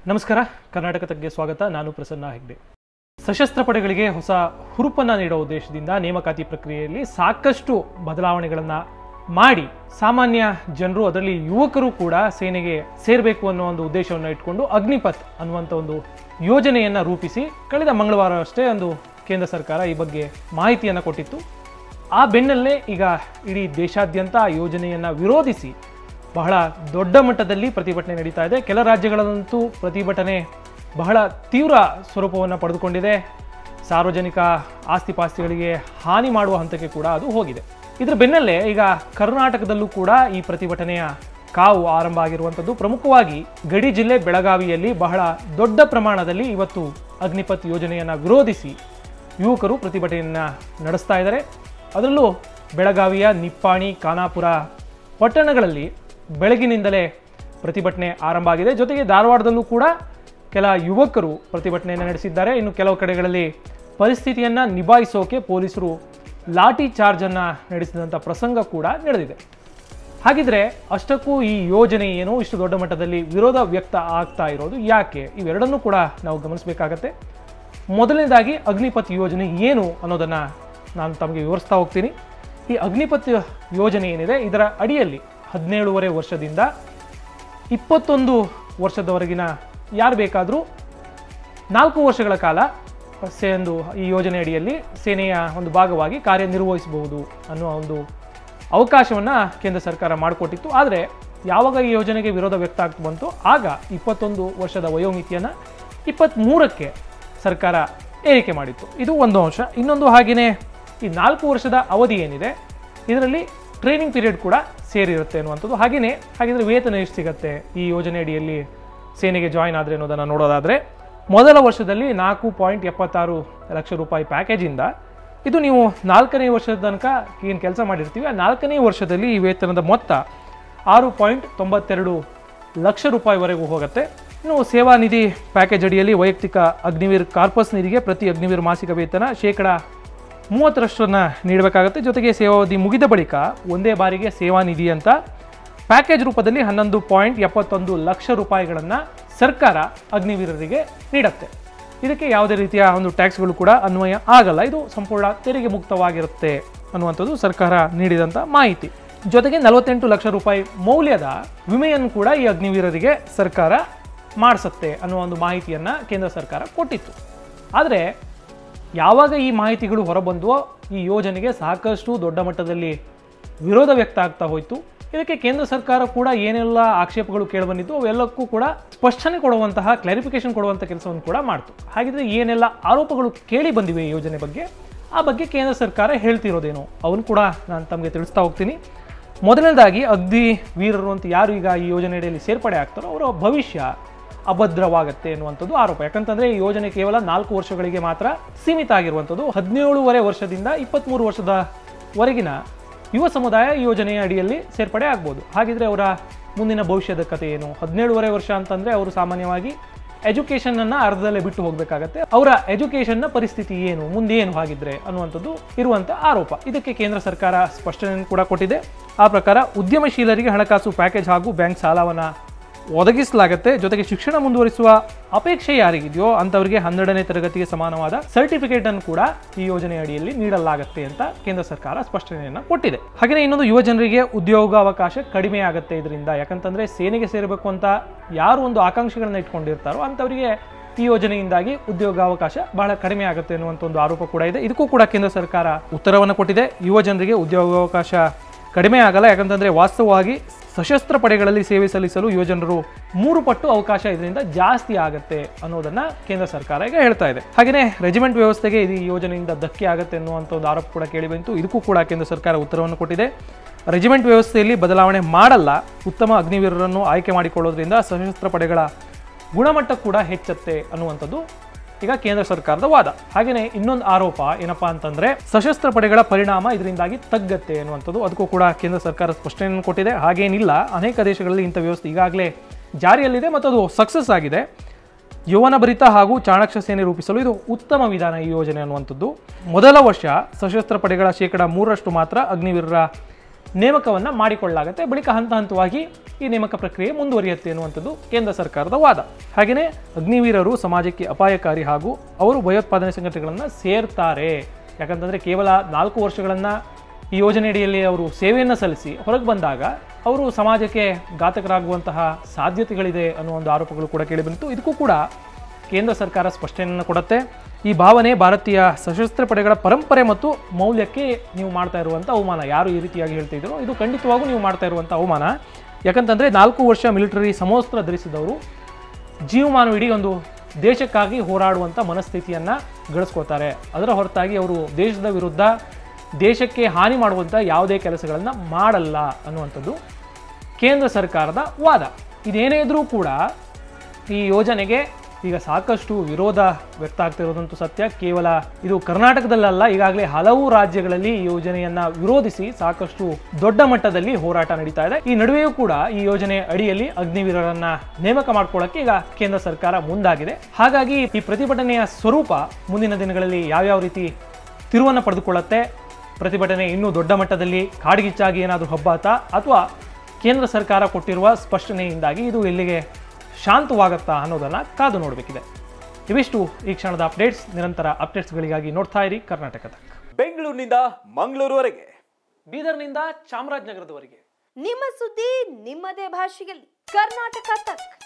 ನಮಸ್ಕಾರ ಕರ್ನಾಟಕ ತಗ್ಗೆ ಸ್ವಾಗತ ನಾನು ಪ್ರಸನ್ನ ಹೆಗ್ಡೆ ಸಶಸ್ತ್ರ ಪಡೆಗಳಿಗೆ ಹೊಸ ಹುರುಪನ್ನು ನೀಡೋ ಉದ್ದೇಶದಿಂದ ನೇಮಕಾತಿ ಪ್ರಕ್ರಿಯೆಯಲ್ಲಿ ಸಾಕಷ್ಟು ಬದಲಾವಣೆಗಳನ್ನು ಮಾಡಿ ಸಾಮಾನ್ಯ ಜನರು ಅದರಲ್ಲಿ ಯುವಕರು ಕೂಡ ಸೇನೆಗೆ ಸೇರಬೇಕು ಅನ್ನೋ ಒಂದು ಉದ್ದೇಶವನ್ನು ಇಟ್ಕೊಂಡು ಅಗ್ನಿಪಥ್ ಅನ್ನುವಂಥ ಒಂದು ಯೋಜನೆಯನ್ನು ರೂಪಿಸಿ ಕಳೆದ ಮಂಗಳವಾರ ಅಷ್ಟೇ ಒಂದು ಕೇಂದ್ರ ಸರ್ಕಾರ ಈ ಬಗ್ಗೆ ಮಾಹಿತಿಯನ್ನು ಕೊಟ್ಟಿತ್ತು ಆ ಬೆನ್ನಲ್ಲೇ ಈಗ ಇಡೀ ದೇಶಾದ್ಯಂತ ಆ ಯೋಜನೆಯನ್ನು ವಿರೋಧಿಸಿ ಬಹಳ ದೊಡ್ಡ ಮಟ್ಟದಲ್ಲಿ ಪ್ರತಿಭಟನೆ ನಡೀತಾ ಇದೆ ಕೆಲ ರಾಜ್ಯಗಳಲ್ಲಂತೂ ಪ್ರತಿಭಟನೆ ಬಹಳ ತೀವ್ರ ಸ್ವರೂಪವನ್ನು ಪಡೆದುಕೊಂಡಿದೆ ಸಾರ್ವಜನಿಕ ಆಸ್ತಿಪಾಸ್ತಿಗಳಿಗೆ ಹಾನಿ ಮಾಡುವ ಹಂತಕ್ಕೆ ಕೂಡ ಅದು ಹೋಗಿದೆ ಇದರ ಬೆನ್ನಲ್ಲೇ ಈಗ ಕರ್ನಾಟಕದಲ್ಲೂ ಕೂಡ ಈ ಪ್ರತಿಭಟನೆಯ ಕಾವು ಆರಂಭ ಆಗಿರುವಂಥದ್ದು ಪ್ರಮುಖವಾಗಿ ಗಡಿ ಜಿಲ್ಲೆ ಬೆಳಗಾವಿಯಲ್ಲಿ ಬಹಳ ದೊಡ್ಡ ಪ್ರಮಾಣದಲ್ಲಿ ಇವತ್ತು ಅಗ್ನಿಪಥ್ ಯೋಜನೆಯನ್ನು ವಿರೋಧಿಸಿ ಯುವಕರು ಪ್ರತಿಭಟನೆಯನ್ನು ನಡೆಸ್ತಾ ಇದ್ದಾರೆ ಅದರಲ್ಲೂ ಬೆಳಗಾವಿಯ ನಿಪ್ಪಾಣಿ ಖಾನಾಪುರ ಪಟ್ಟಣಗಳಲ್ಲಿ ಬೆಳಗಿನಿಂದಲೇ ಪ್ರತಿಭಟನೆ ಆರಂಭ ಆಗಿದೆ ಜೊತೆಗೆ ಧಾರವಾಡದಲ್ಲೂ ಕೂಡ ಕೆಲ ಯುವಕರು ಪ್ರತಿಭಟನೆಯನ್ನು ನಡೆಸಿದ್ದಾರೆ ಇನ್ನು ಕೆಲವು ಕಡೆಗಳಲ್ಲಿ ಪರಿಸ್ಥಿತಿಯನ್ನು ನಿಭಾಯಿಸೋಕೆ ಪೊಲೀಸರು ಲಾಠಿ ಚಾರ್ಜನ್ನು ನಡೆಸಿದಂಥ ಪ್ರಸಂಗ ಕೂಡ ನಡೆದಿದೆ ಹಾಗಿದ್ರೆ ಅಷ್ಟಕ್ಕೂ ಈ ಯೋಜನೆ ಏನು ಇಷ್ಟು ದೊಡ್ಡ ಮಟ್ಟದಲ್ಲಿ ವಿರೋಧ ವ್ಯಕ್ತ ಆಗ್ತಾ ಇರೋದು ಯಾಕೆ ಇವೆರಡನ್ನೂ ಕೂಡ ನಾವು ಗಮನಿಸಬೇಕಾಗತ್ತೆ ಮೊದಲನೇದಾಗಿ ಅಗ್ನಿಪಥ್ ಯೋಜನೆ ಏನು ಅನ್ನೋದನ್ನು ನಾನು ತಮಗೆ ವಿವರಿಸ್ತಾ ಹೋಗ್ತೀನಿ ಈ ಅಗ್ನಿಪಥ್ ಯೋಜನೆ ಏನಿದೆ ಇದರ ಅಡಿಯಲ್ಲಿ ಹದಿನೇಳುವರೆ ವರ್ಷದಿಂದ ಇಪ್ಪತ್ತೊಂದು ವರ್ಷದವರೆಗಿನ ಯಾರು ಬೇಕಾದರೂ ನಾಲ್ಕು ವರ್ಷಗಳ ಕಾಲ ಸೇ ಒಂದು ಈ ಯೋಜನೆ ಅಡಿಯಲ್ಲಿ ಸೇನೆಯ ಒಂದು ಭಾಗವಾಗಿ ಕಾರ್ಯನಿರ್ವಹಿಸಬಹುದು ಅನ್ನುವ ಒಂದು ಅವಕಾಶವನ್ನು ಕೇಂದ್ರ ಸರ್ಕಾರ ಮಾಡಿಕೊಟ್ಟಿತ್ತು ಆದರೆ ಯಾವಾಗ ಈ ಯೋಜನೆಗೆ ವಿರೋಧ ವ್ಯಕ್ತ ಆಗ್ತು ಬಂತು ಆಗ ಇಪ್ಪತ್ತೊಂದು ವರ್ಷದ ವಯೋಮಿತಿಯನ್ನು ಇಪ್ಪತ್ತ್ಮೂರಕ್ಕೆ ಸರ್ಕಾರ ಏರಿಕೆ ಮಾಡಿತ್ತು ಇದು ಒಂದು ಅಂಶ ಇನ್ನೊಂದು ಹಾಗೆಯೇ ಈ ನಾಲ್ಕು ವರ್ಷದ ಅವಧಿ ಏನಿದೆ ಇದರಲ್ಲಿ ಟ್ರೈನಿಂಗ್ ಪೀರಿಯಡ್ ಕೂಡ ಸೇರಿರುತ್ತೆ ಅನ್ನುವಂಥದ್ದು ಹಾಗೆಯೇ ಹಾಗಿದ್ರೆ ವೇತನ ಎಷ್ಟು ಸಿಗುತ್ತೆ ಈ ಯೋಜನೆ ಅಡಿಯಲ್ಲಿ ಸೇನೆಗೆ ಜಾಯಿನ್ ಆದರೆ ಅನ್ನೋದನ್ನು ನೋಡೋದಾದರೆ ಮೊದಲ ವರ್ಷದಲ್ಲಿ ನಾಲ್ಕು ಪಾಯಿಂಟ್ ಎಪ್ಪತ್ತಾರು ಲಕ್ಷ ರೂಪಾಯಿ ಪ್ಯಾಕೇಜಿಂದ ಇದು ನೀವು ನಾಲ್ಕನೇ ವರ್ಷದ ತನಕ ಏನು ಕೆಲಸ ಮಾಡಿರ್ತೀವಿ ಆ ನಾಲ್ಕನೇ ವರ್ಷದಲ್ಲಿ ಈ ವೇತನದ ಮೊತ್ತ ಆರು ಪಾಯಿಂಟ್ ತೊಂಬತ್ತೆರಡು ಲಕ್ಷ ರೂಪಾಯಿವರೆಗೂ ಹೋಗುತ್ತೆ ಇನ್ನು ಸೇವಾ ನಿಧಿ ಪ್ಯಾಕೇಜ್ ಅಡಿಯಲ್ಲಿ ವೈಯಕ್ತಿಕ ಅಗ್ನಿವೀರ್ ಕಾರ್ಪಸ್ ನಿಧಿಗೆ ಪ್ರತಿ ಅಗ್ನಿವೀರ್ ಮಾಸಿಕ ವೇತನ ಶೇಕಡ ಮೂವತ್ತರಷ್ಟನ್ನು ನೀಡಬೇಕಾಗುತ್ತೆ ಜೊತೆಗೆ ಸೇವಾವಧಿ ಮುಗಿದ ಬಳಿಕ ಒಂದೇ ಬಾರಿಗೆ ಸೇವಾ ನಿಧಿ ಅಂತ ಪ್ಯಾಕೇಜ್ ರೂಪದಲ್ಲಿ ಹನ್ನೊಂದು ಪಾಯಿಂಟ್ ಎಪ್ಪತ್ತೊಂದು ಲಕ್ಷ ರೂಪಾಯಿಗಳನ್ನು ಸರ್ಕಾರ ಅಗ್ನಿವೀರರಿಗೆ ನೀಡುತ್ತೆ ಇದಕ್ಕೆ ಯಾವುದೇ ರೀತಿಯ ಒಂದು ಟ್ಯಾಕ್ಸ್ಗಳು ಕೂಡ ಅನ್ವಯ ಆಗಲ್ಲ ಇದು ಸಂಪೂರ್ಣ ತೆರಿಗೆ ಮುಕ್ತವಾಗಿರುತ್ತೆ ಅನ್ನುವಂಥದ್ದು ಸರ್ಕಾರ ನೀಡಿದಂಥ ಮಾಹಿತಿ ಜೊತೆಗೆ ನಲವತ್ತೆಂಟು ಲಕ್ಷ ರೂಪಾಯಿ ಮೌಲ್ಯದ ವಿಮೆಯನ್ನು ಕೂಡ ಈ ಅಗ್ನಿವೀರರಿಗೆ ಸರ್ಕಾರ ಮಾಡಿಸುತ್ತೆ ಅನ್ನುವ ಒಂದು ಮಾಹಿತಿಯನ್ನು ಕೇಂದ್ರ ಸರ್ಕಾರ ಕೊಟ್ಟಿತ್ತು ಆದರೆ ಯಾವಾಗ ಈ ಮಾಹಿತಿಗಳು ಹೊರಬಂದವೋ ಈ ಯೋಜನೆಗೆ ಸಾಕಷ್ಟು ದೊಡ್ಡ ಮಟ್ಟದಲ್ಲಿ ವಿರೋಧ ವ್ಯಕ್ತ ಆಗ್ತಾ ಹೋಯಿತು ಇದಕ್ಕೆ ಕೇಂದ್ರ ಸರ್ಕಾರ ಕೂಡ ಏನೆಲ್ಲ ಆಕ್ಷೇಪಗಳು ಕೇಳಿಬಂದಿತ್ತು ಅವೆಲ್ಲಕ್ಕೂ ಕೂಡ ಸ್ಪಷ್ಟನೆ ಕೊಡುವಂತಹ ಕ್ಲಾರಿಫಿಕೇಶನ್ ಕೊಡುವಂಥ ಕೆಲಸವನ್ನು ಕೂಡ ಮಾಡ್ತು ಹಾಗಿದ್ರೆ ಏನೆಲ್ಲ ಆರೋಪಗಳು ಕೇಳಿ ಬಂದಿವೆ ಈ ಯೋಜನೆ ಬಗ್ಗೆ ಆ ಬಗ್ಗೆ ಕೇಂದ್ರ ಸರ್ಕಾರ ಹೇಳ್ತಿರೋದೇನು ಅವನು ಕೂಡ ನಾನು ತಮಗೆ ತಿಳಿಸ್ತಾ ಹೋಗ್ತೀನಿ ಮೊದಲನೇದಾಗಿ ಅಗ್ನಿ ವೀರರು ಅಂತ ಯಾರು ಈಗ ಈ ಯೋಜನೆ ಅಡಿಯಲ್ಲಿ ಸೇರ್ಪಡೆ ಆಗ್ತಾರೋ ಅವರ ಭವಿಷ್ಯ ಅಭದ್ರವಾಗತ್ತೆ ಎನ್ನುವಂಥದ್ದು ಆರೋಪ ಯಾಕಂತಂದ್ರೆ ಈ ಯೋಜನೆ ಕೇವಲ ನಾಲ್ಕು ವರ್ಷಗಳಿಗೆ ಮಾತ್ರ ಸೀಮಿತ ಆಗಿರುವಂಥದ್ದು ಹದಿನೇಳುವರೆ ವರ್ಷದಿಂದ ಇಪ್ಪತ್ತ್ಮೂರು ವರ್ಷದವರೆಗಿನ ಯುವ ಸಮುದಾಯ ಈ ಯೋಜನೆಯ ಅಡಿಯಲ್ಲಿ ಸೇರ್ಪಡೆ ಆಗ್ಬೋದು ಹಾಗಿದ್ರೆ ಅವರ ಮುಂದಿನ ಭವಿಷ್ಯದ ಕಥೆ ಏನು ಹದಿನೇಳುವರೆ ವರ್ಷ ಅಂತಂದ್ರೆ ಅವರು ಸಾಮಾನ್ಯವಾಗಿ ಎಜುಕೇಷನ್ ಅನ್ನ ಅರ್ಧದಲ್ಲೇ ಬಿಟ್ಟು ಹೋಗಬೇಕಾಗತ್ತೆ ಅವರ ಎಜುಕೇಷನ್ನ ಪರಿಸ್ಥಿತಿ ಏನು ಮುಂದೆ ಏನು ಹಾಗಿದ್ರೆ ಅನ್ನುವಂಥದ್ದು ಇರುವಂಥ ಆರೋಪ ಇದಕ್ಕೆ ಕೇಂದ್ರ ಸರ್ಕಾರ ಸ್ಪಷ್ಟನೆಯನ್ನು ಕೂಡ ಕೊಟ್ಟಿದೆ ಆ ಪ್ರಕಾರ ಉದ್ಯಮಶೀಲರಿಗೆ ಹಣಕಾಸು ಪ್ಯಾಕೇಜ್ ಹಾಗೂ ಬ್ಯಾಂಕ್ ಸಾಲವನ್ನು ಒದಗಿಸಲಾಗುತ್ತೆ ಜೊತೆಗೆ ಶಿಕ್ಷಣ ಮುಂದುವರಿಸುವ ಅಪೇಕ್ಷೆ ಯಾರಿಗಿದೆಯೋ ಅಂಥವರಿಗೆ ಹನ್ನೆರಡನೇ ತರಗತಿಗೆ ಸಮಾನವಾದ ಸರ್ಟಿಫಿಕೇಟ್ ಅನ್ನು ಕೂಡ ಈ ಯೋಜನೆ ಅಡಿಯಲ್ಲಿ ನೀಡಲಾಗುತ್ತೆ ಅಂತ ಕೇಂದ್ರ ಸರ್ಕಾರ ಸ್ಪಷ್ಟನೆಯನ್ನು ಕೊಟ್ಟಿದೆ ಹಾಗೆಯೇ ಇನ್ನೊಂದು ಯುವ ಜನರಿಗೆ ಉದ್ಯೋಗಾವಕಾಶ ಕಡಿಮೆ ಆಗುತ್ತೆ ಇದರಿಂದ ಯಾಕಂತಂದ್ರೆ ಸೇನೆಗೆ ಸೇರಬೇಕು ಅಂತ ಯಾರು ಒಂದು ಆಕಾಂಕ್ಷೆಗಳನ್ನ ಇಟ್ಕೊಂಡಿರ್ತಾರೋ ಅಂಥವರಿಗೆ ಈ ಯೋಜನೆಯಿಂದಾಗಿ ಉದ್ಯೋಗಾವಕಾಶ ಬಹಳ ಕಡಿಮೆ ಆಗುತ್ತೆ ಅನ್ನುವಂಥ ಒಂದು ಆರೋಪ ಕೂಡ ಇದೆ ಇದಕ್ಕೂ ಕೂಡ ಕೇಂದ್ರ ಸರ್ಕಾರ ಉತ್ತರವನ್ನು ಕೊಟ್ಟಿದೆ ಯುವ ಜನರಿಗೆ ಉದ್ಯೋಗಾವಕಾಶ ಕಡಿಮೆ ಆಗಲ್ಲ ಯಾಕಂತಂದ್ರೆ ವಾಸ್ತವವಾಗಿ ಸಶಸ್ತ್ರ ಪಡೆಗಳಲ್ಲಿ ಸೇವೆ ಸಲ್ಲಿಸಲು ಯುವಜನರು ಮೂರು ಪಟ್ಟು ಅವಕಾಶ ಇದರಿಂದ ಜಾಸ್ತಿ ಆಗುತ್ತೆ ಅನ್ನೋದನ್ನ ಕೇಂದ್ರ ಸರ್ಕಾರ ಈಗ ಹೇಳ್ತಾ ಇದೆ ಹಾಗೆಯೇ ರೆಜಿಮೆಂಟ್ ವ್ಯವಸ್ಥೆಗೆ ಇದು ಈ ಯೋಜನೆಯಿಂದ ಧಕ್ಕೆ ಆಗುತ್ತೆ ಅನ್ನುವಂಥ ಒಂದು ಆರೋಪ ಕೂಡ ಕೇಳಿ ಬಂತು ಇದಕ್ಕೂ ಕೂಡ ಕೇಂದ್ರ ಸರ್ಕಾರ ಉತ್ತರವನ್ನು ಕೊಟ್ಟಿದೆ ರೆಜಿಮೆಂಟ್ ವ್ಯವಸ್ಥೆಯಲ್ಲಿ ಬದಲಾವಣೆ ಮಾಡಲ್ಲ ಉತ್ತಮ ಅಗ್ನಿವೀರರನ್ನು ಆಯ್ಕೆ ಮಾಡಿಕೊಳ್ಳೋದ್ರಿಂದ ಸಶಸ್ತ್ರ ಪಡೆಗಳ ಗುಣಮಟ್ಟ ಕೂಡ ಹೆಚ್ಚುತ್ತೆ ಅನ್ನುವಂಥದ್ದು ಈಗ ಕೇಂದ್ರ ಸರ್ಕಾರದ ವಾದ ಹಾಗೆಯೇ ಇನ್ನೊಂದು ಆರೋಪ ಏನಪ್ಪಾ ಅಂತಂದ್ರೆ ಸಶಸ್ತ್ರ ಪಡೆಗಳ ಪರಿಣಾಮ ಇದರಿಂದಾಗಿ ತಗ್ಗತ್ತೆ ಅನ್ನುವಂಥದ್ದು ಅದಕ್ಕೂ ಕೂಡ ಕೇಂದ್ರ ಸರ್ಕಾರ ಸ್ಪಷ್ಟನೆಯನ್ನು ಕೊಟ್ಟಿದೆ ಹಾಗೇನಿಲ್ಲ ಅನೇಕ ದೇಶಗಳಲ್ಲಿ ಇಂಥ ವ್ಯವಸ್ಥೆ ಈಗಾಗಲೇ ಜಾರಿಯಲ್ಲಿದೆ ಮತ್ತು ಅದು ಸಕ್ಸಸ್ ಆಗಿದೆ ಯೌವನ ಭರಿತ ಹಾಗೂ ಚಾಣಾಕ್ಷ ಸೇನೆ ರೂಪಿಸಲು ಇದು ಉತ್ತಮ ವಿಧಾನ ಈ ಯೋಜನೆ ಅನ್ನುವಂಥದ್ದು ಮೊದಲ ವರ್ಷ ಸಶಸ್ತ್ರ ಪಡೆಗಳ ಶೇಕಡ ಮೂರರಷ್ಟು ಮಾತ್ರ ಅಗ್ನಿವೀರರ ನೇಮಕವನ್ನು ಮಾಡಿಕೊಳ್ಳಲಾಗುತ್ತೆ ಬಳಿಕ ಹಂತ ಹಂತವಾಗಿ ಈ ನೇಮಕ ಪ್ರಕ್ರಿಯೆ ಮುಂದುವರಿಯುತ್ತೆ ಅನ್ನುವಂಥದ್ದು ಕೇಂದ್ರ ಸರ್ಕಾರದ ವಾದ ಹಾಗೆಯೇ ಅಗ್ನಿವೀರರು ಸಮಾಜಕ್ಕೆ ಅಪಾಯಕಾರಿ ಹಾಗೂ ಅವರು ಭಯೋತ್ಪಾದನೆ ಸಂಘಟನೆಗಳನ್ನು ಸೇರ್ತಾರೆ ಯಾಕಂತಂದರೆ ಕೇವಲ ನಾಲ್ಕು ವರ್ಷಗಳನ್ನು ಈ ಯೋಜನೆಯಡಿಯಲ್ಲಿ ಅವರು ಸೇವೆಯನ್ನು ಸಲ್ಲಿಸಿ ಹೊರಗೆ ಬಂದಾಗ ಅವರು ಸಮಾಜಕ್ಕೆ ಘಾತಕರಾಗುವಂತಹ ಸಾಧ್ಯತೆಗಳಿದೆ ಅನ್ನೋ ಒಂದು ಆರೋಪಗಳು ಕೂಡ ಕೇಳಿಬಂತು ಇದಕ್ಕೂ ಕೂಡ ಕೇಂದ್ರ ಸರ್ಕಾರ ಸ್ಪಷ್ಟನೆಯನ್ನು ಕೊಡುತ್ತೆ ಈ ಭಾವನೆ ಭಾರತೀಯ ಸಶಸ್ತ್ರ ಪಡೆಗಳ ಪರಂಪರೆ ಮತ್ತು ಮೌಲ್ಯಕ್ಕೆ ನೀವು ಮಾಡ್ತಾ ಇರುವಂಥ ಅವಮಾನ ಯಾರು ಈ ರೀತಿಯಾಗಿ ಹೇಳ್ತಿದ್ರು ಇದು ಖಂಡಿತವಾಗೂ ನೀವು ಮಾಡ್ತಾ ಇರುವಂಥ ಅವಮಾನ ಯಾಕಂತಂದರೆ ನಾಲ್ಕು ವರ್ಷ ಮಿಲಿಟರಿ ಸಮವಸ್ತ್ರ ಧರಿಸಿದವರು ಜೀವಮಾನವಿಡೀ ಒಂದು ದೇಶಕ್ಕಾಗಿ ಹೋರಾಡುವಂಥ ಮನಸ್ಥಿತಿಯನ್ನು ಗಳಿಸ್ಕೋತಾರೆ ಅದರ ಹೊರತಾಗಿ ಅವರು ದೇಶದ ವಿರುದ್ಧ ದೇಶಕ್ಕೆ ಹಾನಿ ಮಾಡುವಂಥ ಯಾವುದೇ ಕೆಲಸಗಳನ್ನು ಮಾಡಲ್ಲ ಅನ್ನುವಂಥದ್ದು ಕೇಂದ್ರ ಸರ್ಕಾರದ ವಾದ ಇದೇನೇ ಇದ್ರೂ ಕೂಡ ಈ ಯೋಜನೆಗೆ ಈಗ ಸಾಕಷ್ಟು ವಿರೋಧ ವ್ಯಕ್ತ ಆಗ್ತಿರೋದಂತೂ ಸತ್ಯ ಕೇವಲ ಇದು ಕರ್ನಾಟಕದಲ್ಲಲ್ಲ ಈಗಾಗಲೇ ಹಲವು ರಾಜ್ಯಗಳಲ್ಲಿ ಈ ಯೋಜನೆಯನ್ನ ವಿರೋಧಿಸಿ ಸಾಕಷ್ಟು ದೊಡ್ಡ ಮಟ್ಟದಲ್ಲಿ ಹೋರಾಟ ನಡೀತಾ ಇದೆ ಈ ನಡುವೆಯೂ ಕೂಡ ಈ ಯೋಜನೆ ಅಡಿಯಲ್ಲಿ ಅಗ್ನಿವೀರರನ್ನ ನೇಮಕ ಮಾಡ್ಕೊಳ್ಳೋಕೆ ಈಗ ಕೇಂದ್ರ ಸರ್ಕಾರ ಮುಂದಾಗಿದೆ ಹಾಗಾಗಿ ಈ ಪ್ರತಿಭಟನೆಯ ಸ್ವರೂಪ ಮುಂದಿನ ದಿನಗಳಲ್ಲಿ ಯಾವ್ಯಾವ ರೀತಿ ತಿರುವನ್ನು ಪಡೆದುಕೊಳ್ಳುತ್ತೆ ಪ್ರತಿಭಟನೆ ಇನ್ನೂ ದೊಡ್ಡ ಮಟ್ಟದಲ್ಲಿ ಕಾಡ್ಗಿಚ್ಚಾಗಿ ಏನಾದರೂ ಹಬ್ಬಾತಾ ಅಥವಾ ಕೇಂದ್ರ ಸರ್ಕಾರ ಕೊಟ್ಟಿರುವ ಸ್ಪಷ್ಟನೆಯಿಂದಾಗಿ ಇದು ಎಲ್ಲಿಗೆ ಶಾಂತವಾಗುತ್ತಾ ಅನ್ನೋದನ್ನು ಕಾದು ನೋಡಬೇಕಿದೆ ಇವಿಷ್ಟು ಈ ಕ್ಷಣದ ಅಪ್ಡೇಟ್ಸ್ ನಿರಂತರ ಅಪ್ಡೇಟ್ಸ್ಗಳಿಗಾಗಿ ನೋಡ್ತಾ ಇರಿ ಕರ್ನಾಟಕ ತಕ್ ಬೆಂಗಳೂರಿನಿಂದ ಮಂಗಳೂರುವರೆಗೆ ಬೀದರ್ನಿಂದ ಚಾಮರಾಜನಗರದವರೆಗೆ ನಿಮ್ಮ ಸುದ್ದಿ ನಿಮ್ಮದೇ ಭಾಷೆಯಲ್ಲಿ ಕರ್ನಾಟಕ ತಕ್